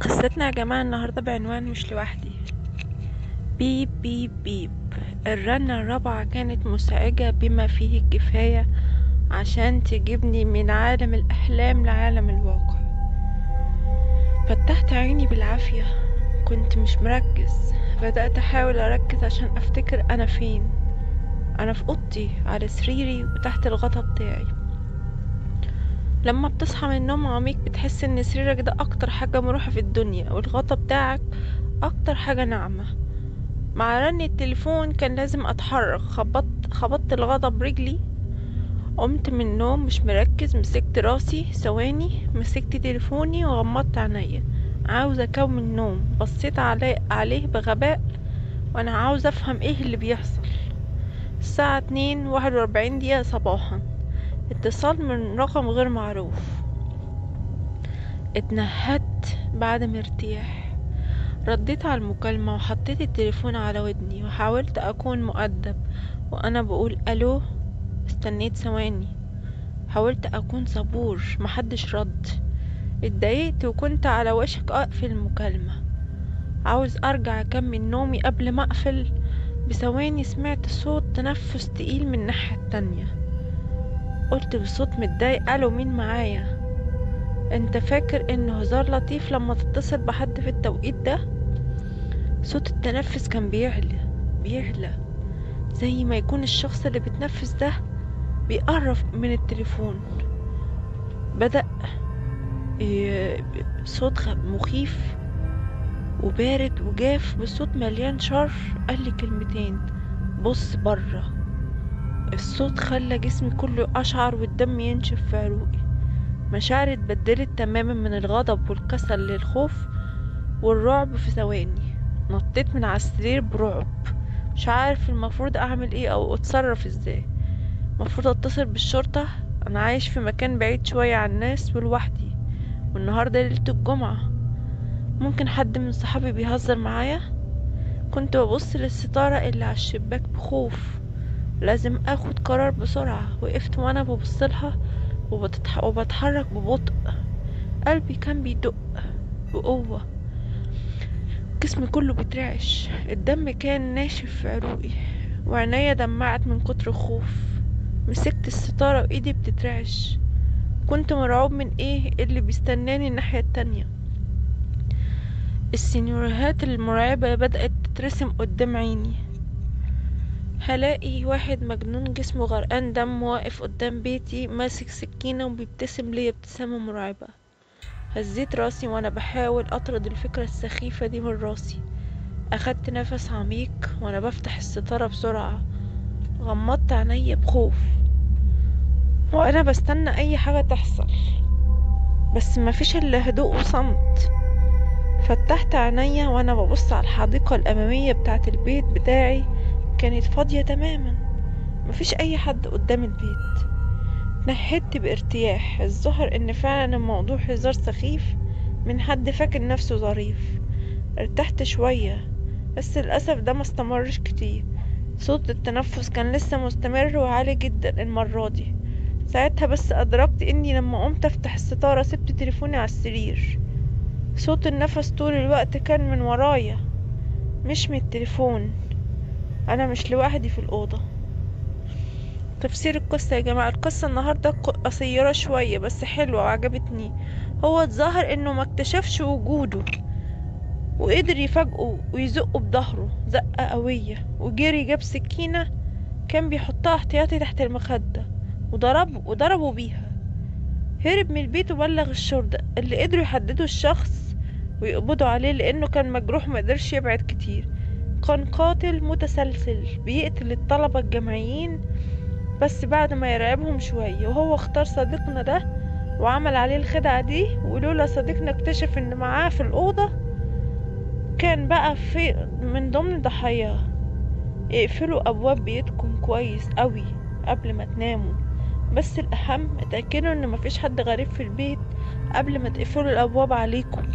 قصتنا يا جماعة النهاردة بعنوان مش لوحدي بيب بيب بيب الرنة الرابعة كانت مزعجة بما فيه الكفاية عشان تجيبني من عالم الأحلام لعالم الواقع فتحت عيني بالعافية كنت مش مركز بدأت أحاول أركز عشان أفتكر أنا فين أنا في أوضتي على سريري وتحت الغطا بتاعي لما بتصحى من نوم عميق بتحس ان سريرك ده اكتر حاجة مريحة في الدنيا والغطا بتاعك اكتر حاجة ناعمة مع رن التليفون كان لازم اتحرك خبطت خبطت الغطا برجلي قمت من النوم مش مركز مسكت راسي ثواني مسكت تليفوني وغمضت عينيا عاوزة اكون نوم بصيت عليه, عليه بغباء وانا عاوزة افهم ايه اللي بيحصل الساعة اتنين واحد واربعين دقيقة صباحا اتصال من رقم غير معروف اتنهدت بعد ما ارتياح رديت على المكالمة وحطيت التليفون على ودني وحاولت أكون مؤدب وأنا بقول ألو استنيت ثواني حاولت أكون صبور محدش رد اتضايقت وكنت على وشك أقفل المكالمة عاوز أرجع أكمل نومي قبل ما أقفل بثواني سمعت صوت تنفس تقيل من الناحية التانية قلت بصوت متضايق الو مين معايا انت فاكر ان هزار لطيف لما تتصل بحد في التوقيت ده صوت التنفس كان بيعلى بيعلى زي ما يكون الشخص اللي بتنفس ده بيقرب من التليفون بدأ صوت مخيف وبارد وجاف بصوت مليان شر قال لي كلمتين بص بره الصوت خلى جسمي كله أشعر والدم ينشف في عروقي مشاعري اتبدلت تماما من الغضب والكسل للخوف والرعب في ثواني نطيت من على السرير برعب مش عارف المفروض اعمل ايه او اتصرف ازاي المفروض اتصل بالشرطة انا عايش في مكان بعيد شوية عن الناس ولوحدي والنهاردة ليلة الجمعة ممكن حد من صحابي بيهزر معايا كنت ببص للستارة اللي على الشباك بخوف لازم اخد قرار بسرعة وقفت وانا ببصلها وبتتح... وبتحرك ببطء قلبي كان بيدق بقوة جسمي كله بيترعش الدم كان ناشف في عروقي وعينيا دمعت من كتر الخوف مسكت الستارة وايدي بتترعش كنت مرعوب من ايه اللي بيستناني الناحية التانية السيناريوهات المرعبة بدأت تترسم قدام عيني هلاقي واحد مجنون جسمه غرقان دم واقف قدام بيتي ماسك سكينة وبيبتسم ليا ابتسامة مرعبة هزيت راسي وانا بحاول اطرد الفكرة السخيفة دي من راسي اخدت نفس عميق وانا بفتح الستارة بسرعة غمضت عينيا بخوف وانا بستنى اي حاجة تحصل بس مفيش الا هدوء وصمت فتحت عينيا وانا ببص على الحديقة الامامية بتاعة البيت بتاعي كانت فاضية تماما مفيش اي حد قدام البيت نحيت بارتياح الظهر ان فعلا الموضوع هزار سخيف من حد فاكر نفسه ظريف ارتحت شوية بس للأسف ده ما استمرش كتير صوت التنفس كان لسه مستمر وعالي جدا المرة دي ساعتها بس أدركت إني لما قمت أفتح الستارة سبت تليفوني على السرير صوت النفس طول الوقت كان من ورايا مش من التليفون أنا مش لوحدي في الأوضة تفسير القصة يا جماعة القصة النهاردة قصيرة شوية بس حلوة وعجبتني هو اتظاهر انه ما اكتشفش وجوده وقدر يفاجئه ويزقه بظهره زقة قوية وجري جاب سكينة كان بيحطها احتياطي تحت المخدة وضرب وضربوا بيها هرب من البيت وبلغ الشرطة اللي قدروا يحددوا الشخص ويقبضوا عليه لانه كان مجروح ومقدرش يبعد كتير كان قاتل متسلسل بيقتل الطلبة الجامعيين بس بعد ما يرعبهم شوية وهو اختار صديقنا ده وعمل عليه الخدعة دي ولولا صديقنا اكتشف ان معاه في الأوضة كان بقى في من ضمن ضحاياه اقفلوا أبواب بيتكم كويس قوي قبل ما تناموا بس الأهم اتأكدوا ان مفيش حد غريب في البيت قبل ما تقفلوا الأبواب عليكم